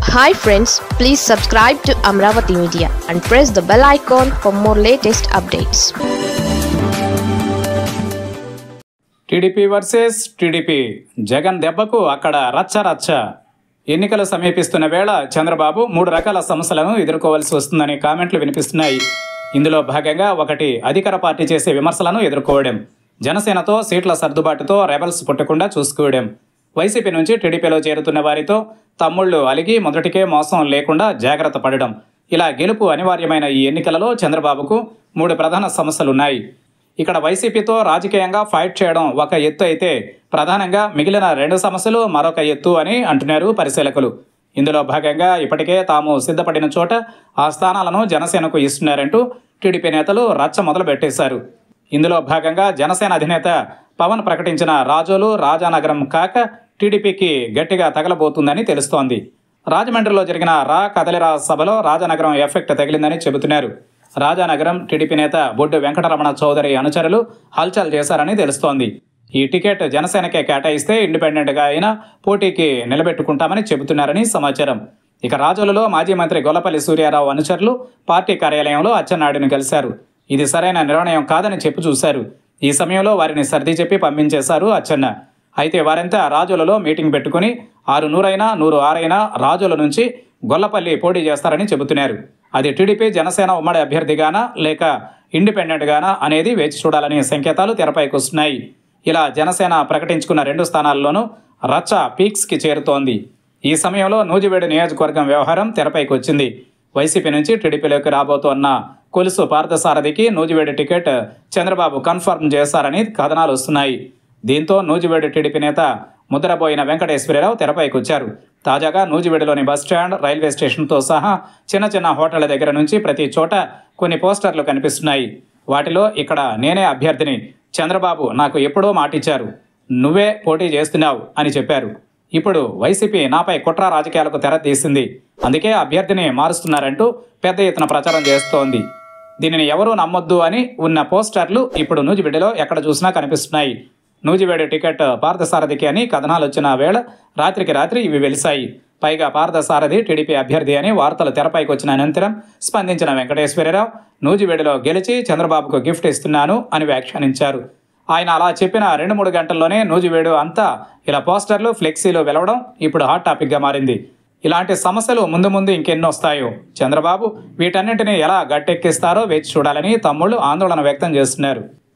hi friends please subscribe to Amaravati media and press the bell icon for more latest updates TDP versus TDP Jagan దెబ్బకు అక్కడ రచ్చ రచ్చ ఎన్నికలు సమీపిస్తున్న వేళ చంద్రబాబు మూడు రకాల సమస్యలను ఎదుర్కోవాల్సి వస్తుందనే కామెంట్లు వినిపిస్తున్నాయి ఇందులో భాగంగా ఒకటి అధికార పార్టీ చేసే విమర్శలను ఎదుర్కోవడం జనసేనతో సీట్ల సర్దుబాటుతో రెబల్స్ పుట్టకుండా చూసుకోవడం వైసీపీ నుంచి టీడీపీలో చేరుతున్న వారితో తమ్ముళ్ళు అలిగి మొదటికే మోసం లేకుండా జాగ్రత్త పడడం ఇలా గెలుపు అనివార్యమైన ఈ ఎన్నికలలో చంద్రబాబుకు మూడు ప్రధాన సమస్యలున్నాయి ఇక్కడ వైసీపీతో రాజకీయంగా ఫైట్ చేయడం ఒక ఎత్తు అయితే ప్రధానంగా మిగిలిన రెండు సమస్యలు మరొక ఎత్తు అని అంటున్నారు పరిశీలకులు ఇందులో భాగంగా ఇప్పటికే తాము సిద్ధపడిన చోట ఆ స్థానాలను జనసేనకు ఇస్తున్నారంటూ టీడీపీ నేతలు రచ్చ మొదలు పెట్టేశారు ఇందులో భాగంగా జనసేన అధినేత పవన్ ప్రకటించిన రాజోలు రాజానగరం కాక టీడీపీకి గట్టిగా తగలబోతుందని తెలుస్తోంది రాజమండ్రిలో జరిగిన రా కదలిరా సభలో రాజానగరం ఎఫెక్ట్ తగిలిందని చెబుతున్నారు రాజానగరం టీడీపీ నేత బొడ్డు వెంకటరమణ చౌదరి అనుచరులు హల్చల్ చేశారని తెలుస్తోంది ఈ టికెట్ జనసేనకే కేటాయిస్తే ఇండిపెండెంట్గా అయినా పోటీకి నిలబెట్టుకుంటామని చెబుతున్నారని సమాచారం ఇక రాజోలులో మాజీ మంత్రి గొల్లపల్లి సూర్యారావు అనుచరులు పార్టీ కార్యాలయంలో అచ్చెన్నాయుడిని కలిశారు ఇది సరైన నిర్ణయం కాదని చెప్పి చూశారు ఈ సమయంలో వారిని సర్ది చెప్పి పంపించేశారు అచ్చెన్న అయితే వారంతా రాజులలో మీటింగ్ పెట్టుకుని ఆరు నూరైనా నూరు ఆరైనా రాజుల నుంచి గొల్లపల్లి పోటీ చేస్తారని చెబుతున్నారు అది టీడీపీ జనసేన ఉమ్మడి అభ్యర్థిగానా లేక ఇండిపెండెంట్గానా అనేది వేచి చూడాలని సంకేతాలు తెరపైకి వస్తున్నాయి ఇలా జనసేన ప్రకటించుకున్న రెండు స్థానాల్లోనూ రచ్చ పీక్స్కి చేరుతోంది ఈ సమయంలో నూజివేడు నియోజకవర్గం వ్యవహారం తెరపైకి వచ్చింది వైసీపీ నుంచి టీడీపీలోకి రాబోతోన్న కొలుసు పార్థసారథికి నూజివేడు టికెట్ చంద్రబాబు కన్ఫర్మ్ చేశారని కథనాలు వస్తున్నాయి దీంతో నూజివేడు టీడీపీ నేత ముద్రబోయిన వెంకటేశ్వరరావు తెరపైకి వచ్చారు తాజాగా నూజివేడులోని బస్టాండ్ రైల్వే స్టేషన్తో సహా చిన్న చిన్న హోటళ్ల దగ్గర నుంచి ప్రతి చోట కొన్ని పోస్టర్లు కనిపిస్తున్నాయి వాటిలో ఇక్కడ నేనే అభ్యర్థిని చంద్రబాబు నాకు ఎప్పుడో మాటిచ్చారు నువ్వే పోటీ చేస్తున్నావు అని చెప్పారు ఇప్పుడు వైసీపీ నాపై కుట్ర రాజకీయాలకు తెర తీసింది అందుకే అభ్యర్థిని మారుస్తున్నారంటూ పెద్ద ఎత్తున ప్రచారం చేస్తోంది దీనిని ఎవరూ నమ్మొద్దు అని ఉన్న పోస్టర్లు ఇప్పుడు నూజిబిడ్డలో ఎక్కడ చూసినా కనిపిస్తున్నాయి నూజివేడు టికెట్ పార్థసారథికి అని కథనాలు వచ్చిన వేళ రాత్రికి రాత్రి ఇవి వెలిశాయి పైగా పార్థసారథి టీడీపీ అభ్యర్థి అని వార్తలు తెరపైకి వచ్చిన అనంతరం స్పందించిన వెంకటేశ్వరరావు నూజివేడులో గెలిచి చంద్రబాబుకు గిఫ్ట్ ఇస్తున్నాను అని వ్యాఖ్యానించారు ఆయన అలా చెప్పిన రెండు మూడు గంటల్లోనే నూజివేడు అంతా ఇలా పోస్టర్లు ఫ్లెక్సీలు వెలవడం ఇప్పుడు హాట్ టాపిక్గా మారింది ఇలాంటి సమస్యలు ముందు ముందు ఇంకెన్నో వస్తాయో చంద్రబాబు వీటన్నింటినీ ఎలా గట్టెక్కిస్తారో వేచి చూడాలని తమ్ముళ్ళు ఆందోళన వ్యక్తం చేస్తున్నారు